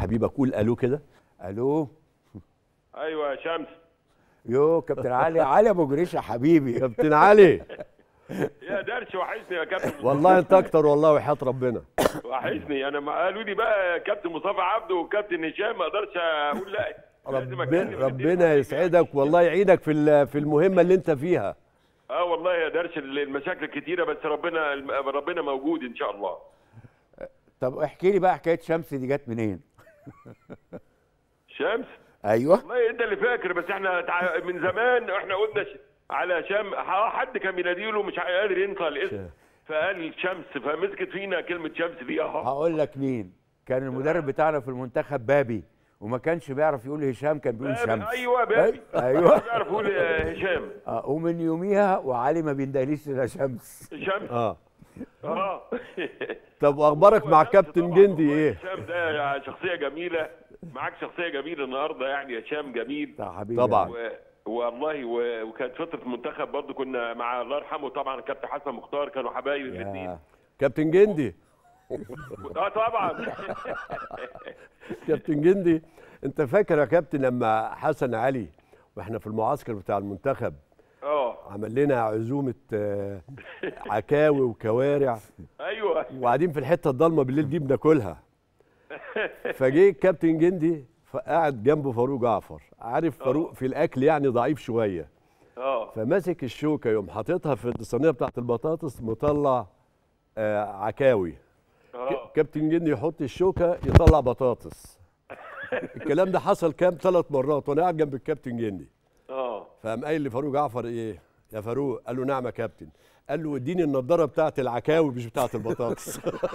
حبيبك قول الو كده الو ايوه يا شمس يو كابتن علي علي ابو جريش يا حبيبي كابتن علي يا درش وحشني يا كابتن والله انت اكتر والله وحياه ربنا وحشني انا ما قالوا لي بقى كابتن مصطفى عبده وكابتن هشام ما اقدرش اقول لا لازم ربنا أتكلم في ربنا الدنيا. يسعدك والله يعينك في ال- في المهمه اللي انت فيها اه والله يا درش المشاكل كتيره بس ربنا ربنا موجود ان شاء الله طب احكي لي بقى حكايه شمس دي جت منين شمس ايوه والله انت اللي فاكر بس احنا تع- من زمان احنا قلنا ش... على شام اه حد كان بيناديله مش قادر ينطق الاسم فقال شمس فمسكت فينا كلمه شمس دي اه هقول لك مين كان المدرب بتاعنا في المنتخب بابي وما كانش بيعرف يقول هشام كان بيقول شمس ايوه بابي ايوه تعرف اقول يا هشام آه، ومن يوميها وعلي ما بيندهليش الا شمس شمس اه اه طب واخبارك مع هو كابتن طبعاً جندي والله ايه هشام ده شخصيه جميله معاك شخصيه جميله النهارده يعني هشام جميل بتاع حبيبي طبعاً. و... والله و... وكانت فتره المنتخب برضو كنا مع الله يرحمه طبعا الكابتن حسن مختار كانوا حبايبي في الدين يا كابتن جندي اه طبعا كابتن جندي انت فاكر يا كابتن لما حسن علي واحنا في المعسكر بتاع المنتخب اه عمل لنا عزومه آه، عكاوي وكوارع ايوه وقاعدين في الحته الضلمه بالليل دي بناكلها فجه الكابتن جندي فقعد جنبه فاروق جعفر عارف فاروق في الاكل يعني ضعيف شويه اه فماسك الشوكه يوم حاططها في الصينيه بتاعت البطاطس مطلع آه عكاوي اه كابتن جندي يحط الشوكه يطلع بطاطس الكلام ده حصل كام ثلاث مرات وانا قاعد جنب الكابتن جندي اه فقام قايل لفاروق جعفر ايه يا فاروق قال له نعم يا كابتن قال له اديني النضاره بتاعت العكاوي مش بتاعت البطاطس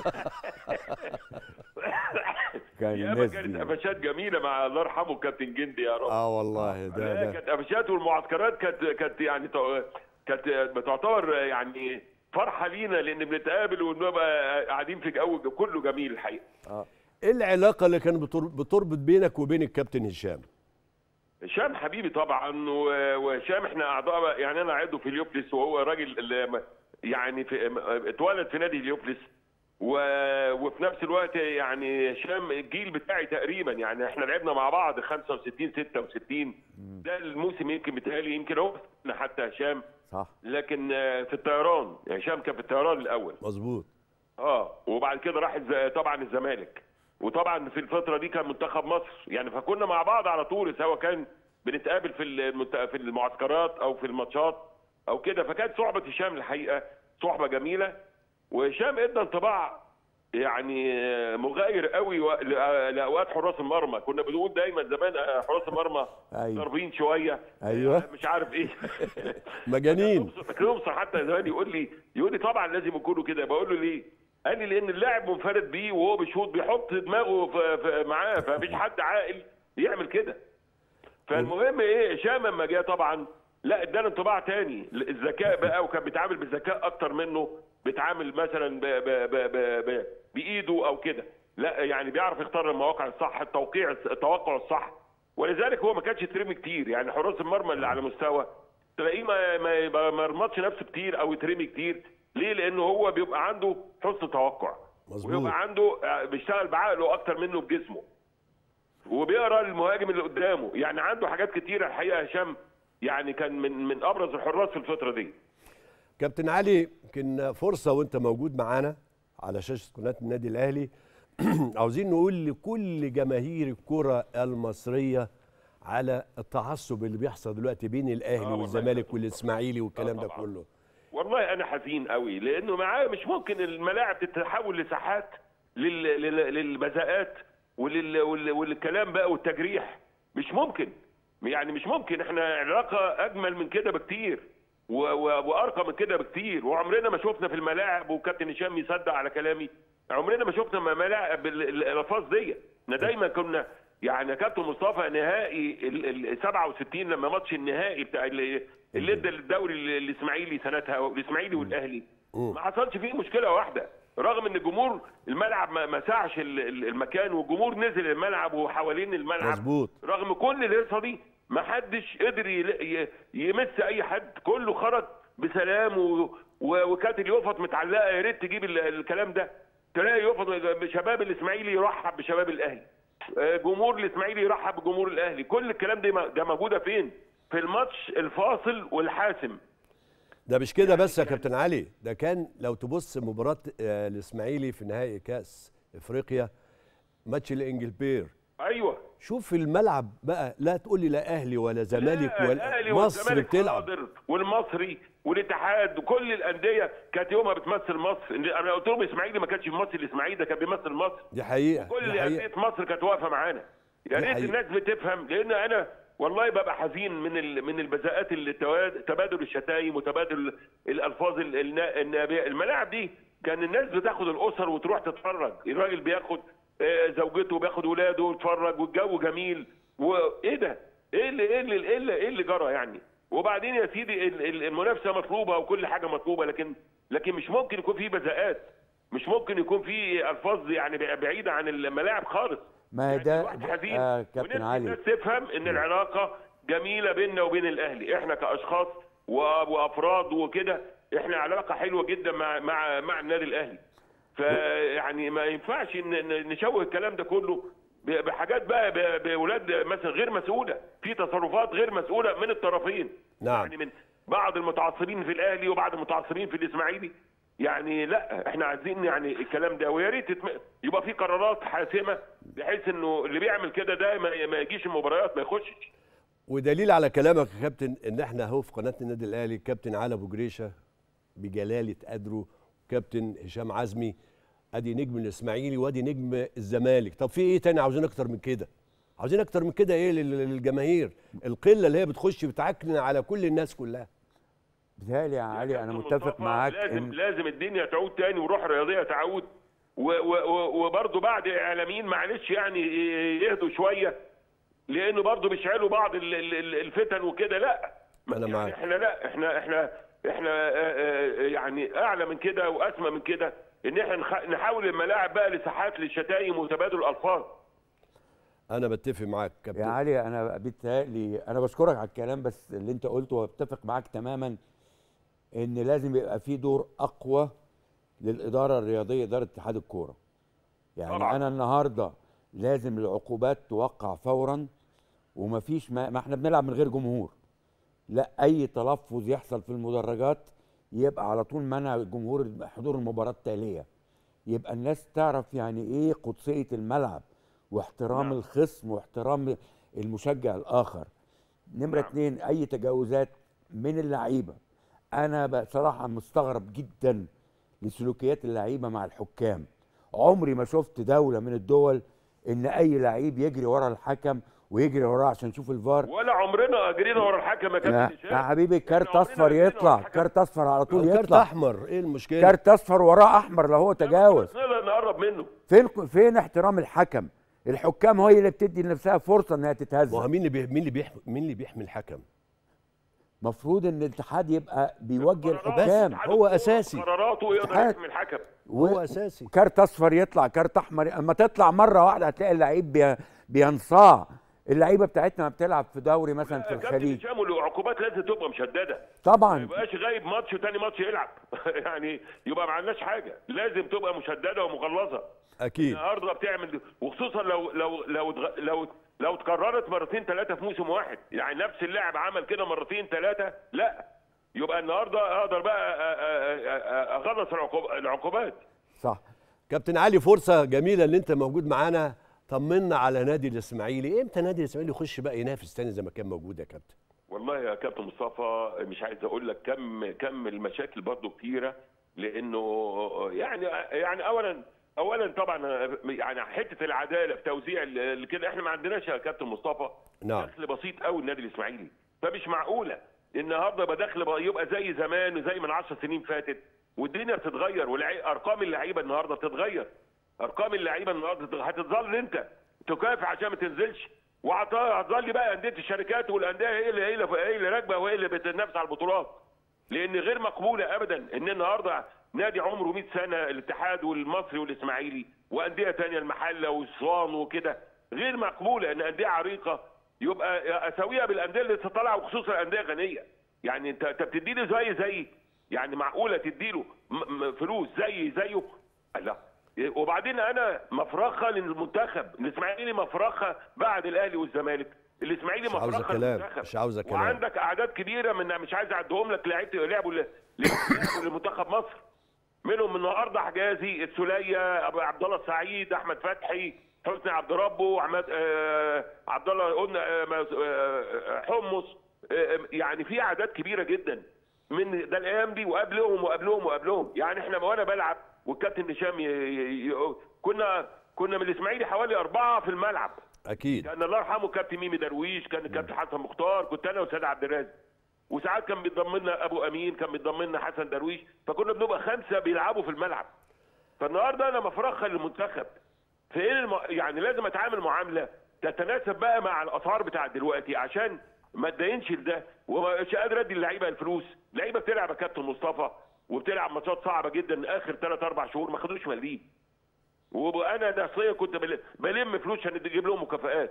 كان ياما الناس كانت دي قفشات جميله مع الله يرحمه الكابتن جندي يا رب اه والله ده لا، ده كانت قفشات والمعسكرات كانت كانت يعني تع- كانت بتعتبر يعني فرحه لينا لان بنتقابل ونبقى قاعدين في جو كله جميل الحقيقه ايه العلاقه اللي كانت بتر- بتربط بينك وبين الكابتن هشام هشام حبيبي طبعا و- وهشام احنا اعضاء يعني انا عضو في اليوبلس وهو راجل اللي يعني في اتولد في نادي اليوبلس و... وفي نفس الوقت يعني هشام الجيل بتاعي تقريبا يعني احنا لعبنا مع بعض 65 66 ده الموسم يمكن بيتهيألي يمكن هو حتى هشام صح لكن آه، في الطيران يعني هشام كان في الطيران الاول مظبوط اه وبعد كده راح الز- طبعا الزمالك وطبعا في الفتره دي كان منتخب مصر يعني فكنا مع بعض على طول سواء كان بنتقابل في المنت- في المعسكرات او في الماتشات او كده فكانت صحبه هشام الحقيقه صحبه جميله وهشام ادى انطباع يعني آه، مغاير قوي و- لأ- لاوقات حراس المرمى كنا بنقول دايما زمان آه، حراس المرمى أيوة. ضاربين شويه أيوة. آه، مش عارف ايه مجانين كلومسر حتى زمان يقول لي يقول لي طبعا لازم يكونوا كده بقول له ليه؟ قال لي لان اللاعب منفرد بيه وهو بيشوط بيحط دماغه في في معاه فمفيش حد عاقل يعمل كده. فالمهم ايه هشام لما جه طبعا لا ادانا انطباع تاني الذكاء بقى وكان بيتعامل بذكاء اكتر منه بيتعامل مثلا ب ب ب ب ب بايده او كده لا يعني بيعرف يختار المواقع الصح التوقيع التوقع الصح ولذلك هو ما كانش يترمي كتير يعني حراس المرمى اللي على مستوى تلاقيه ما ما ما ما يرمطش نفسه كتير او يترمي كتير ليه؟ لانه هو بيبقى عنده حسن توقع مظبوط. ويبقى عنده آه، بيشتغل بعقله اكتر منه بجسمه وبيقرا المهاجم اللي قدامه يعني عنده حاجات كتيره الحقيقه هشام يعني كان من من ابرز الحراس في الفتره دي كابتن علي يمكن فرصه وانت موجود معانا على شاشه قناه النادي الاهلي عاوزين نقول لكل جماهير الكره المصريه على التعصب اللي بيحصل دلوقتي بين الاهلي والله. والزمالك والاسماعيلي والكلام ده طبعاً. كله والله انا حزين قوي لانه معاه مش ممكن الملاعب تتحول لساحات لل... لل... للبذاءات ولل... وال... والكلام بقى والتجريح مش ممكن يعني مش ممكن احنا علاقه اجمل من كده بكتير و... و... وارقى من كده بكتير وعمرنا ما شفنا في الملاعب وكابتن هشام يصدق على كلامي عمرنا ما شفنا ملاعب ال- ال- الالفاظ دي احنا دايما كنا يعني يا كابتن مصطفى نهائي ال ال 67 لما ماتش النهائي بتاع ال- اللي ادى الدوري ال- الاسماعيلي سنتها الاسماعيلي والاهلي ما حصلش فيه مشكله واحده رغم ان الجمهور الملعب ما ما سعش ال- ال- المكان والجمهور نزل الملعب وحوالين الملعب مظبوط. رغم كل الهيصه دي ما حدش قدر يل- ي- يمس اي حد كله خرج بسلام و... و... وكانت اليوفط متعلقه يا ريت تجيب ال... الكلام ده تلاقي يوفط شباب الاسماعيلي يرحب بشباب الاهلي آه، جمهور الاسماعيلي يرحب بجمهور الاهلي كل الكلام ده ده موجوده فين في الماتش الفاصل والحاسم ده مش كده بس يا كابتن علي ده كان لو تبص مباراه آه، الاسماعيلي في نهائي كاس افريقيا ماتش الانجلبير ايوه شوف الملعب بقى لا تقول لي لا اهلي ولا زمالك لا، ولا الأهلي مصر والزمالك بتلعب حاضر، والمصري والاتحاد وكل الانديه كانت يومها بتمثل مصر انا قلت لهم الاسماعيلي ما كانش بيمثل الاسماعيلي ده كان بيمثل مصر دي حقيقه كل دي انديه حقيقه مصر كانت واقفه معانا يا دي ريت حقيقة. الناس بتفهم لان انا والله ببقى حزين من ال... من البذاءات اللي تواد- تبادل الشتايم وتبادل الالفاظ ال- النا- النابيه الملاعب دي كان الناس بتاخد الاسر وتروح تتفرج الراجل بياخد آه، زوجته بياخد ولاده ويتفرج والجو جميل وايه ده ايه اللي ايه اللي ايه اللي, إيه اللي جرى يعني وبعدين يا سيدي ال- ال- المنافسه مطلوبه وكل حاجه مطلوبه لكن لكن مش ممكن يكون في بذاءات مش ممكن يكون في الفاظ يعني بعيده عن الملاعب خالص ما هي يعني ده الواحد حزين آه كابتن ونفسي علي الناس تفهم ان العلاقه جميله بيننا وبين الاهلي احنا كاشخاص و- وافراد وكده احنا علاقه حلوه جدا مع مع مع النادي الاهلي فيعني ما ينفعش ن- ن- نشوه الكلام ده كله ب- بحاجات بقى ب- باولاد مثلا غير مسؤوله في تصرفات غير مسؤوله من الطرفين نعم. يعني من بعض المتعصبين في الاهلي وبعض المتعصبين في الاسماعيلي يعني لا احنا عايزين يعني الكلام ده ويا ريت يتم- يبقى في قرارات حاسمه بحيث انه اللي بيعمل كده ده ما ما يجيش المباريات ما يخشش ودليل على كلامك يا كابتن ان احنا اهو في قناه النادي الاهلي كابتن علي ابو جريشه بجلاله قدره كابتن هشام عزمي ادي نجم الاسماعيلي وادي نجم الزمالك طب في ايه تاني عاوزين اكتر من كده عاوزين اكتر من كده ايه لل- للجماهير القله اللي هي بتخش بتعكن على كل الناس كلها بيتهيألي يا علي انا كابتن متفق مصطفى معاك لازم ان لازم الدنيا تعود تاني وروح رياضيه تعود و- و- و- وبرضه بعد اعلاميين معلش يعني يهدوا شويه لانه برضه بيشعلوا بعض ال- ال- ال- الفتن وكده لا أنا يعني معاك. احنا لا احنا احنا احنا آه، آه، يعني اعلى من كده واسمى من كده ان احنا نخ- نحول الملاعب بقى لساحات للشتايم وتبادل الالفاظ انا بتفق معاك يا كابتن علي انا بيتهيألي انا بشكرك على الكلام بس اللي انت قلته واتفق معاك تماما ان لازم يبقى في دور اقوى للاداره الرياضيه اداره اتحاد الكوره يعني طبعاً. انا النهارده لازم العقوبات توقع فورا ومفيش ما, ما احنا بنلعب من غير جمهور لا اي تلفظ يحصل في المدرجات يبقى على طول منع الجمهور حضور المباراه التاليه يبقى الناس تعرف يعني ايه قدسيه الملعب واحترام نعم. الخصم واحترام المشجع الاخر نمره نعم. اتنين اي تجاوزات من اللعيبه انا بصراحه مستغرب جدا لسلوكيات اللعيبه مع الحكام عمري ما شفت دوله من الدول ان اي لعيب يجري ورا الحكم ويجري وراه عشان يشوف الفار ولا عمرنا اجرينا ورا الحكم يا يا, كابتن هشام يا حبيبي كارت إحنا عمرنا اصفر أجرينا ورا يطلع الحكم. كارت اصفر على طول كارت يطلع احمر ايه المشكله كارت اصفر وراه احمر لو هو تجاوز نقدر نقرب منه فين فين احترام الحكم الحكام هي اللي بتدي لنفسها فرصه انها ما هو تتهزم مين اللي بي... مين اللي بيحمي مين اللي بيحمي الحكم المفروض ان الاتحاد يبقى بيوجه قرارات الحكام اتحاد هو الكورة أساسي. قراراته يقدر اتحاد. يحمي الحكم و- هو اساسي كارت اصفر يطلع كارت احمر اما تطلع مره واحده هتلاقي اللعيب بي- بينصاع اللعيبه بتاعتنا ما بتلعب في دوري مثلا في كابتن الخليج هشام العقوبات لازم تبقى مشدده ما طبعا يبقاش غايب ماتش وتاني ماتش يلعب يعني يبقى ما عندناش حاجه لازم تبقى مشدده ومغلظه اكيد النهارده بتعمل وخصوصا لو لو لو اتغ- لو لو اتكررت مرتين ثلاثه في موسم واحد يعني نفس اللاعب عمل كده مرتين ثلاثه لا يبقى النهارده اقدر بقى أ- أ- أ- اخلص العقوب- العقوبات صح كابتن علي فرصه جميله ان انت موجود معانا طمنا على نادي الاسماعيلي امتى نادي الاسماعيلي يخش بقى ينافس تاني زي ما كان موجود يا كابتن والله يا كابتن مصطفى مش عايز اقول لك كم كم المشاكل برضو كتيره لانه يعني يعني اولا اولا طبعا يعني حته العداله في توزيع ال- ال- كده احنا ما عندناش يا كابتن مصطفى نعم. دخل بسيط قوي النادي الاسماعيلي فمش معقوله النهارده يبقى دخل بقى يبقى زي زمان وزي من 10 سنين فاتت والدنيا بتتغير وارقام اللعيبه النهارده بتتغير ارقام اللعيبه النهارده بتتغير. هتظل انت تكافح عشان ما تنزلش وهتظل بقى انديه الشركات والانديه هي اللي هي اللي هي اللي راكبه وهي اللي بتنافس على البطولات لان غير مقبوله ابدا ان النهارده نادي عمره 100 سنه الاتحاد والمصري والاسماعيلي وانديه تانية المحله واسوان وكده غير مقبوله ان انديه عريقه يبقى اساويها بالانديه اللي لسه طالعه وخصوصا انديه غنيه يعني انت انت بتدي له زي زي يعني معقوله تدي له م- م- فلوس زي زيه لا وبعدين انا مفرخه للمنتخب الاسماعيلي مفرخه بعد الاهلي والزمالك الاسماعيلي مش عاوزة مفرخه كلام، للمنتخب مش عاوزة كلام. وعندك اعداد كبيره من مش عايز اعدهم لك لعيبه لعبوا ل- لعبوا لمنتخب مصر منهم النهارده حجازي السوليه ابو عبد الله السعيد احمد فتحي حسني عبد ربه عماد آه عبد الله قلنا آه ما- آه، حمص آه يعني في اعداد كبيره جدا من ده الايام دي وقبلهم وقبلهم وقبلهم يعني احنا وانا بلعب والكابتن هشام ي- ي- ي- كنا كنا من الاسماعيلي حوالي اربعه في الملعب اكيد كان الله يرحمه كابتن ميمي درويش كان الكابتن حسن مختار كنت انا وسيد عبد الرازق وساعات كان بيتضم لنا ابو امين كان بيتضم لنا حسن درويش فكنا بنبقى خمسه بيلعبوا في الملعب فالنهارده انا مفرخه للمنتخب فين الم... يعني لازم اتعامل معامله تتناسب بقى مع الاسعار بتاعت دلوقتي عشان ما اتدينش لده ومش قادر ادي اللعيبه الفلوس اللعيبه بتلعب يا كابتن مصطفى وبتلعب ماتشات صعبه جدا اخر ثلاث اربع شهور ما خدوش مليم وانا نفسيا كنت بل- بلم فلوس عشان اجيب لهم مكافآت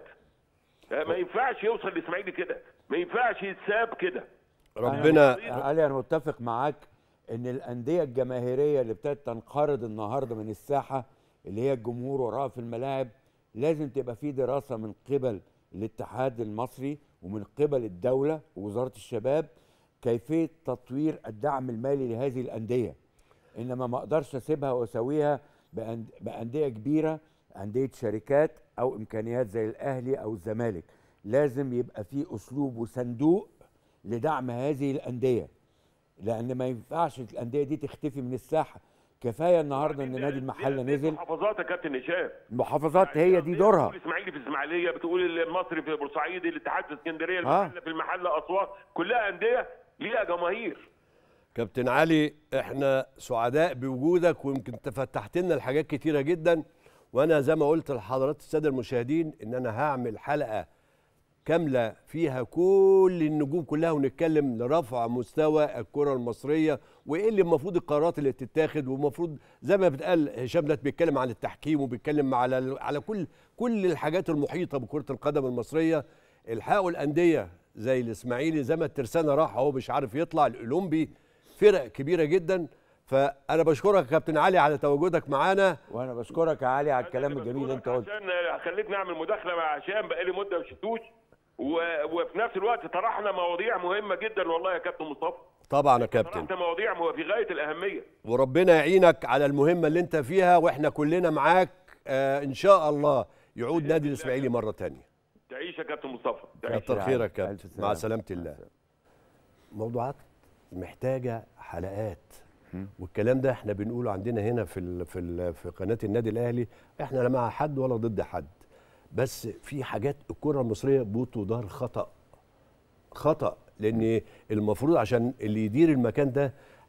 ما ينفعش يوصل الاسماعيلي كده ما ينفعش يتساب كده ربنا علي انا متفق معاك ان الانديه الجماهيريه اللي ابتدت تنقرض النهارده من الساحه اللي هي الجمهور وراها في الملاعب لازم تبقى في دراسه من قبل الاتحاد المصري ومن قبل الدوله ووزاره الشباب كيفيه تطوير الدعم المالي لهذه الانديه انما ما اقدرش اسيبها واسويها بأند- بانديه كبيره انديه شركات او امكانيات زي الاهلي او الزمالك لازم يبقى في اسلوب وصندوق لدعم هذه الانديه لان ما ينفعش الانديه دي تختفي من الساحه كفايه النهارده ان نادي المحله نزل محافظات يا كابتن هشام المحافظات هي دي دورها بتقول الاسماعيلي في الاسماعيليه بتقول المصري في بورسعيد الاتحاد في اسكندريه المحله في المحله اسوان كلها انديه ليها جماهير كابتن علي احنا سعداء بوجودك ويمكن انت فتحت لنا الحاجات كتيره جدا وانا زي ما قلت لحضرات الساده المشاهدين ان انا هعمل حلقه كامله فيها كل النجوم كلها ونتكلم لرفع مستوى الكره المصريه وايه اللي المفروض القرارات اللي تتاخد والمفروض زي ما بتقال هشام ده بيتكلم عن التحكيم وبيتكلم على على كل كل الحاجات المحيطه بكره القدم المصريه الحقوا الانديه زي الاسماعيلي زي ما الترسانه راح اهو مش عارف يطلع الاولمبي فرق كبيره جدا فانا بشكرك يا كابتن علي على تواجدك معانا وانا بشكرك يا علي على الكلام الجميل اللي انت قلته عشان خليتني اعمل مداخله مع هشام بقالي مده ما شفتوش و... وفي نفس الوقت طرحنا مواضيع مهمه جدا والله يا كابتن مصطفى طبعا يا كابتن طرحت مواضيع مو- في غايه الاهميه وربنا يعينك على المهمه اللي انت فيها واحنا كلنا معاك آه ان شاء الله يعود نادي الاسماعيلي مره تانية تعيش يا كابتن مصطفى تعيش. كتر خيرك يا ألف كابتن سلامة. مع سلامه الله موضوعات محتاجه حلقات والكلام ده احنا بنقوله عندنا هنا في ال في ال في قناه النادي الاهلي احنا لا مع حد ولا ضد حد بس في حاجات الكره المصريه بتدار خطا خطا لان المفروض عشان اللي يدير المكان ده